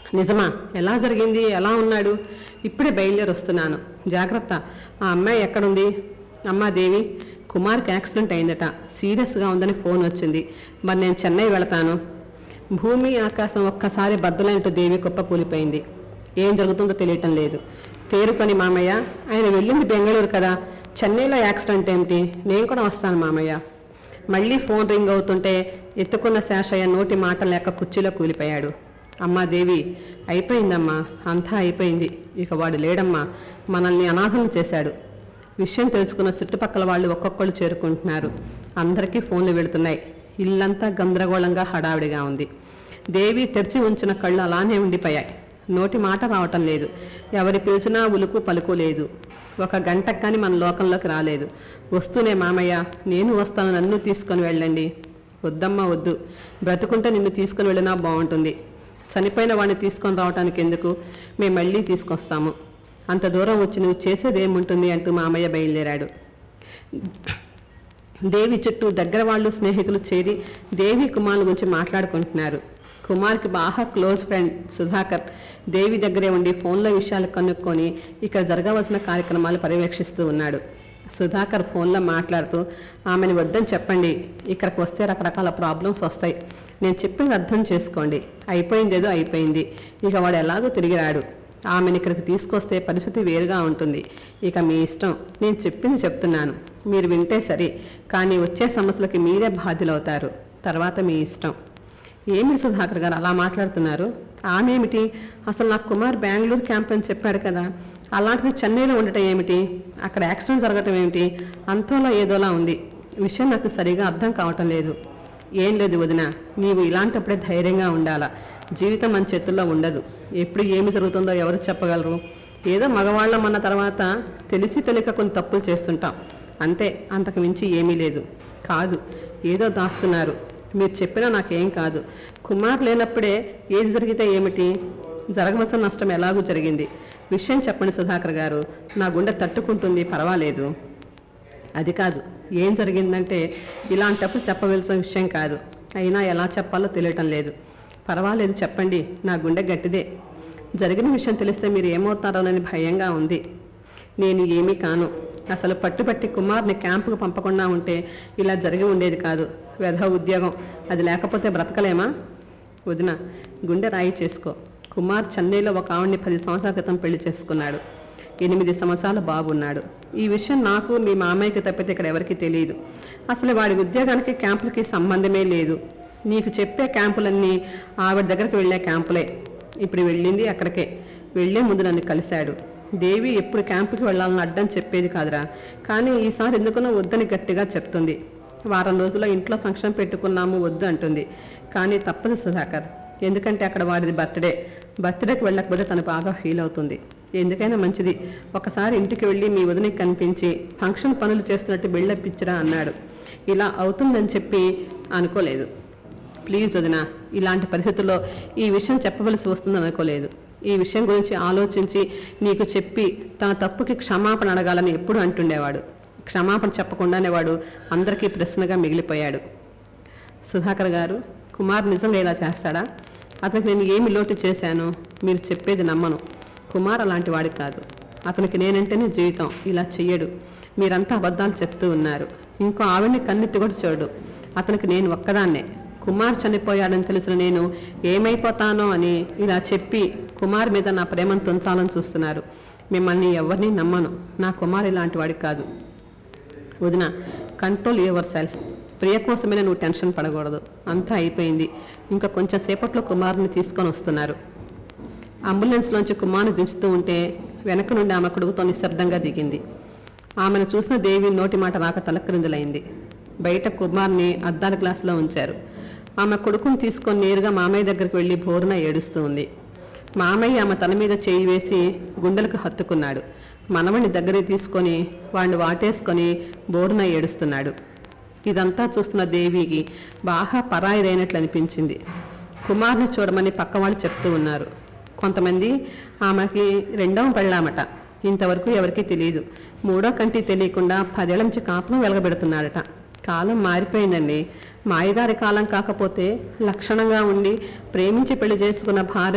నిజమా ఎలా జరిగింది ఎలా ఉన్నాడు ఇప్పుడే బయలుదేరి వస్తున్నాను జాగ్రత్త ఆ అమ్మాయి ఎక్కడుంది అమ్మా దేవి కుమార్కి యాక్సిడెంట్ అయిందట సీరియస్గా ఉందని ఫోన్ వచ్చింది మరి నేను చెన్నై వెళతాను భూమి ఆకాశం ఒక్కసారి బద్దలైనట్టు దేవి కుప్ప కూలిపోయింది ఏం జరుగుతుందో తెలియటం లేదు తేరుకొని మామయ్య ఆయన వెళ్ళింది బెంగళూరు కదా చెన్నైలో యాక్సిడెంట్ ఏమిటి నేను కూడా వస్తాను మామయ్య మళ్ళీ ఫోన్ రింగ్ అవుతుంటే ఎత్తుకున్న శేషయ్య నోటి మాట లేక కుర్చీలో కూలిపోయాడు అమ్మా దేవి అయిపోయిందమ్మా అంతా అయిపోయింది ఇక వాడు లేడమ్మా మనల్ని అనాథం చేశాడు విషయం తెలుసుకున్న చుట్టుపక్కల వాళ్ళు ఒక్కొక్కళ్ళు చేరుకుంటున్నారు అందరికీ ఫోన్లు వెళుతున్నాయి ఇల్లంతా గందరగోళంగా హడావిడిగా ఉంది దేవి తెరిచి ఉంచిన కళ్ళు అలానే ఉండిపోయాయి నోటి మాట రావటం లేదు ఎవరి పిలిచినా ఉలుకు పలుకు లేదు ఒక గంట కానీ మన లోకంలోకి రాలేదు వస్తూనే మామయ్య నేను వస్తాను నన్ను తీసుకొని వెళ్ళండి వద్దమ్మా వద్దు బ్రతుకుంటే నిన్ను తీసుకొని వెళ్ళినా బాగుంటుంది చనిపోయిన వాడిని తీసుకొని రావటానికి ఎందుకు మేము మళ్ళీ తీసుకొస్తాము అంత దూరం వచ్చి నువ్వు చేసేది ఏముంటుంది అంటూ మామయ్య బయలుదేరాడు దేవి చుట్టూ దగ్గర వాళ్ళు స్నేహితులు చేరి దేవి కుమార్ గురించి మాట్లాడుకుంటున్నారు కుమార్కి బాగా క్లోజ్ ఫ్రెండ్ సుధాకర్ దేవి దగ్గరే ఉండి ఫోన్లో విషయాలు కనుక్కొని ఇక్కడ జరగవలసిన కార్యక్రమాలు పర్యవేక్షిస్తూ ఉన్నాడు సుధాకర్ ఫోన్లో మాట్లాడుతూ ఆమెను వద్దని చెప్పండి ఇక్కడికి వస్తే రకరకాల ప్రాబ్లమ్స్ వస్తాయి నేను చెప్పింది అర్థం చేసుకోండి అయిపోయింది ఏదో అయిపోయింది ఇక వాడు ఎలాగో తిరిగి రాడు ఆమెను ఇక్కడికి తీసుకొస్తే పరిస్థితి వేరుగా ఉంటుంది ఇక మీ ఇష్టం నేను చెప్పింది చెప్తున్నాను మీరు వింటే సరే కానీ వచ్చే సమస్యలకి మీరే బాధ్యులవుతారు తర్వాత మీ ఇష్టం ఏమి సుధాకర్ గారు అలా మాట్లాడుతున్నారు ఆమె ఏమిటి అసలు నాకు కుమార్ బెంగళూరు క్యాంప్ అని చెప్పాడు కదా అలాంటిది చెన్నైలో ఉండటం ఏమిటి అక్కడ యాక్సిడెంట్ జరగటం ఏమిటి అంతలో ఏదోలా ఉంది విషయం నాకు సరిగా అర్థం కావటం లేదు ఏం లేదు వదిన నీవు ఇలాంటప్పుడే ధైర్యంగా ఉండాలా జీవితం మన చేతుల్లో ఉండదు ఎప్పుడు ఏమి జరుగుతుందో ఎవరు చెప్పగలరు ఏదో మగవాళ్ళం అన్న తర్వాత తెలిసి తెలియక కొన్ని తప్పులు చేస్తుంటాం అంతే అంతకు మించి ఏమీ లేదు కాదు ఏదో దాస్తున్నారు మీరు చెప్పినా నాకేం కాదు కుమార్ లేనప్పుడే ఏది జరిగితే ఏమిటి జరగవలసిన నష్టం ఎలాగూ జరిగింది విషయం చెప్పండి సుధాకర్ గారు నా గుండె తట్టుకుంటుంది పర్వాలేదు అది కాదు ఏం జరిగిందంటే ఇలాంటప్పుడు చెప్పవలసిన విషయం కాదు అయినా ఎలా చెప్పాలో తెలియటం లేదు పర్వాలేదు చెప్పండి నా గుండె గట్టిదే జరిగిన విషయం తెలిస్తే మీరు ఏమవుతారోనని భయంగా ఉంది నేను ఏమీ కాను అసలు పట్టుబట్టి కుమార్ని క్యాంపుకు పంపకుండా ఉంటే ఇలా జరిగి ఉండేది కాదు వ్యధ ఉద్యోగం అది లేకపోతే బ్రతకలేమా వదిన గుండె రాయి చేసుకో కుమార్ చెన్నైలో ఒక ఆవిడ్ని పది సంవత్సరాల క్రితం పెళ్లి చేసుకున్నాడు ఎనిమిది సంవత్సరాల బాబున్నాడు ఈ విషయం నాకు మీ మామయ్యకి తప్పితే ఇక్కడ ఎవరికీ తెలియదు అసలు వాడి ఉద్యోగానికి క్యాంపులకి సంబంధమే లేదు నీకు చెప్పే క్యాంపులన్నీ ఆవిడ దగ్గరికి వెళ్ళే క్యాంపులే ఇప్పుడు వెళ్ళింది అక్కడికే వెళ్ళే ముందు నన్ను కలిశాడు దేవి ఎప్పుడు క్యాంపుకి వెళ్ళాలని అడ్డం చెప్పేది కాదురా కానీ ఈసారి ఎందుకునో వద్దని గట్టిగా చెప్తుంది వారం రోజుల్లో ఇంట్లో ఫంక్షన్ పెట్టుకున్నాము వద్దు అంటుంది కానీ తప్పదు సుధాకర్ ఎందుకంటే అక్కడ వాడిది బర్త్డే బర్త్డేకి వెళ్ళకపోతే తను బాగా ఫీల్ అవుతుంది ఎందుకైనా మంచిది ఒకసారి ఇంటికి వెళ్ళి మీ వదినకి కనిపించి ఫంక్షన్ పనులు చేస్తున్నట్టు బిళ్ళప్పించరా అన్నాడు ఇలా అవుతుందని చెప్పి అనుకోలేదు ప్లీజ్ వదిన ఇలాంటి పరిస్థితుల్లో ఈ విషయం చెప్పవలసి వస్తుందని అనుకోలేదు ఈ విషయం గురించి ఆలోచించి నీకు చెప్పి తన తప్పుకి క్షమాపణ అడగాలని ఎప్పుడు అంటుండేవాడు క్షమాపణ చెప్పకుండానే వాడు అందరికీ ప్రశ్నగా మిగిలిపోయాడు సుధాకర్ గారు కుమార్ నిజంగా ఇలా చేస్తాడా అతనికి నేను ఏమి లోటు చేశాను మీరు చెప్పేది నమ్మను కుమార్ అలాంటి వాడి కాదు అతనికి నేనంటేనే జీవితం ఇలా చెయ్యడు మీరంతా అబద్ధాలు చెప్తూ ఉన్నారు ఇంకో ఆవిడ్ని కన్నెత్తి కూడా చూడు అతనికి నేను ఒక్కదాన్నే కుమార్ చనిపోయాడని తెలిసిన నేను ఏమైపోతానో అని ఇలా చెప్పి కుమార్ మీద నా ప్రేమను తుంచాలని చూస్తున్నారు మిమ్మల్ని ఎవరిని నమ్మను నా కుమార్ ఇలాంటి వాడికి కాదు వదిన కంట్రోల్ యువర్ సెల్ఫ్ ప్రియ కోసమే నువ్వు టెన్షన్ పడకూడదు అంతా అయిపోయింది ఇంకా కొంచెం సేపట్లో కుమార్ని తీసుకొని వస్తున్నారు అంబులెన్స్లోంచి కుమార్ని దించుతూ ఉంటే వెనక నుండి ఆమె కొడుకుతో నిశ్శబ్దంగా దిగింది ఆమెను చూసిన దేవి నోటి మాట రాక తలక్రిందులైంది బయట కుమార్ని అద్దాల గ్లాసులో ఉంచారు ఆమె కొడుకుని తీసుకొని నేరుగా మామయ్య దగ్గరికి వెళ్ళి బోరున ఏడుస్తూ ఉంది మామయ్య ఆమె తల మీద చేయి వేసి గుండెలకు హత్తుకున్నాడు మనవణ్ణి దగ్గరికి తీసుకొని వాడిని వాటేసుకొని బోరున ఏడుస్తున్నాడు ఇదంతా చూస్తున్న దేవికి బాగా పరాయిదైనట్లు అనిపించింది కుమార్ని చూడమని పక్కవాళ్ళు చెప్తూ ఉన్నారు కొంతమంది ఆమెకి రెండవ పెళ్ళామట ఇంతవరకు ఎవరికీ తెలియదు మూడో కంటి తెలియకుండా పదేళ్ల నుంచి కాపురం వెలగబెడుతున్నాడట కాలం మారిపోయిందండి మాయగారి కాలం కాకపోతే లక్షణంగా ఉండి ప్రేమించి పెళ్లి చేసుకున్న భార్య